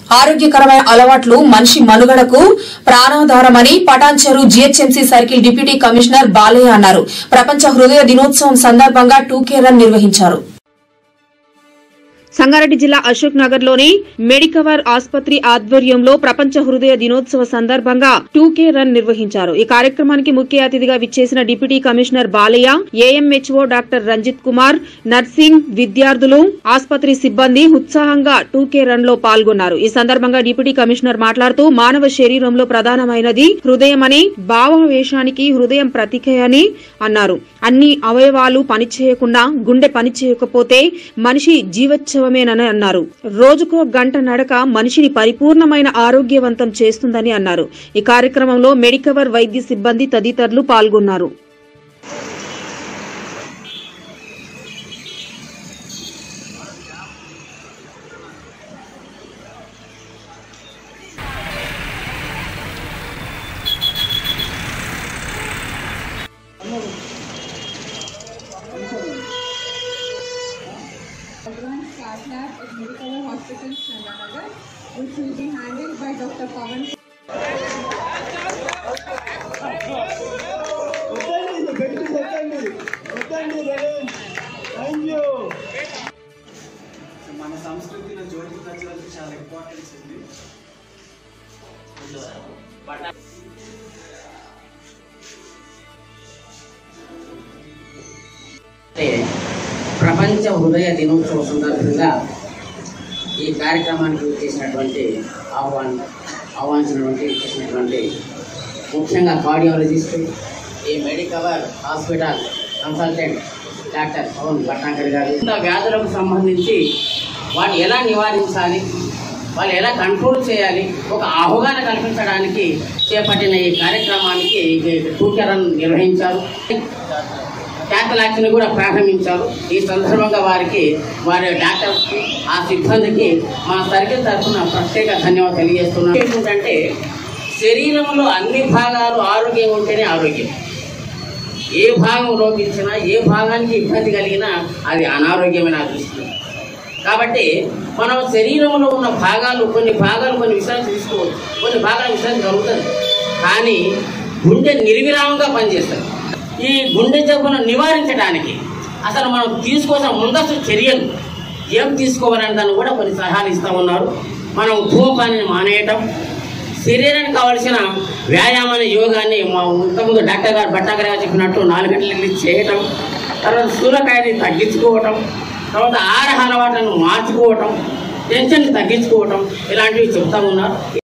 ఆరోగ్యకరమైన అలవాట్లు మనిషి మనుగడకు ప్రాణాధారమని Patancheru GHMC circle deputy commissioner Balayya అన్నారు ప్రపంచ హృదయ దినోత్సవం సందర్భంగా టూకే రన్ నిర్వహించారు సంగారెడ్డి జిల్లా అశోక్ నగర్ లోని మెడికవర్ ఆసుపత్రి ఆధ్వర్యంలో ప్రపంచ హృదయ దినోత్సవ సందర్భంగా టూకే రన్ నిర్వహించారు ఈ కార్యక్రమానికి ముఖ్య అతిథిగా విచ్చేసిన deputy commissioner Balayya AMHO doctor Ranjit Kumar nursing విద్యార్థులు ఆసుపత్రి సిబ్బంది ఉత్సాహంగా టూకే రన్ లో పాల్గొన్నారు ఈ సందర్భంగా డిప్యూటీ కమిషనర్ మాట్లాడుతూ మానవ శరీరంలో ప్రధానమైనది హృదయమని భావావేశానికి హృదయం ప్రతీక అని అన్నారు అన్ని అవయవాలు పనిచేయకుండా గుండె పనిచేయకపోతే మనిషి జీవోత్సవమేనని అన్నారు రోజుకో గంట నడక మనిషిని పరిపూర్ణమైన ఆరోగ్యవంతం చేస్తుందని అన్నారు ఈ కార్యక్రమంలో మెడికవర్ వైద్య సిబ్బంది తదితరులు పాల్గొన్నారు advanced cath lab at Medicover Hospital, Naganagar, which will be handled by Dr. Pavan మన సంస్కృతిలో జ్యోతి ప్రజ్వలకి చాలా ఇంపార్టెన్స్ ఉంది అంటే ప్రపంచ హృదయ దినోత్సవ సందర్భంగా ఈ కార్యక్రమానికి చేసినటువంటి ఆహ్వాన్ ఆహ్వానించినటువంటి చేసినటువంటి ముఖ్యంగా కార్డియాలజిస్ట్ ఈ Medicover hospital consultant doctor Pavan Bhatnagar garu ఇంత వ్యాధులకు సంబంధించి వాటిని ఎలా నివారించాలి వాళ్ళు ఎలా కంట్రోల్ చేయాలి ఒక అవగాహన కల్పించడానికి చేపట్టిన ఈ కార్యక్రమానికి టూకెరన్ నిర్వహించారు క్యాథలాక్ని కూడా ప్రారంభించారు ఈ సందర్భంగా వారికి వారి డాక్టర్స్కి ఆ సిబ్బందికి మా సర్కిల్ తరఫున ప్రత్యేక ధన్యవాదాలు తెలియజేస్తున్నాం ఏంటంటే శరీరంలో అన్ని భాగాలు ఆరోగ్యంగా ఉంటేనే ఆరోగ్యం ఏ భాగం లోపించినా ఏ భాగానికి ఇబ్బంది కలిగినా అది అనారోగ్యమైన నా దృష్టిలో కాబట్టి మనం శరీరంలో ఉన్న భాగాలు కొన్ని భాగాలు కొన్ని విశ్రాంతి తీసుకోవచ్చు కొన్ని భాగాలు విశ్రాంతి కలుగుతుంది కానీ గుండె నిర్విరామంగా పనిచేస్తుంది ఈ గుండె జబ్బును నివారించడానికి అసలు మనం తీసుకోవాల్సిన ముందస్తు చర్యలు ఏం తీసుకోవాలనే దాన్ని కూడా కొన్ని సలహాలు ఇస్తూ ఉన్నారు మనం ధూమపాన్ని మానేయటం శరీరానికి కావలసిన వ్యాయామాన్ని యోగాన్ని మా ఇంతకుముందు డాక్టర్ గారు భట్టాగారు గారు చెప్పినట్టు నాలుగు గంటల నుంచి చేయటం తర్వాత స్థూలకాయని తగ్గించుకోవటం తర్వాత ఆహార అలవాట్లను మార్చుకోవటం టెన్షన్ తగ్గించుకోవటం ఇలాంటివి చెప్తా ఉన్నారు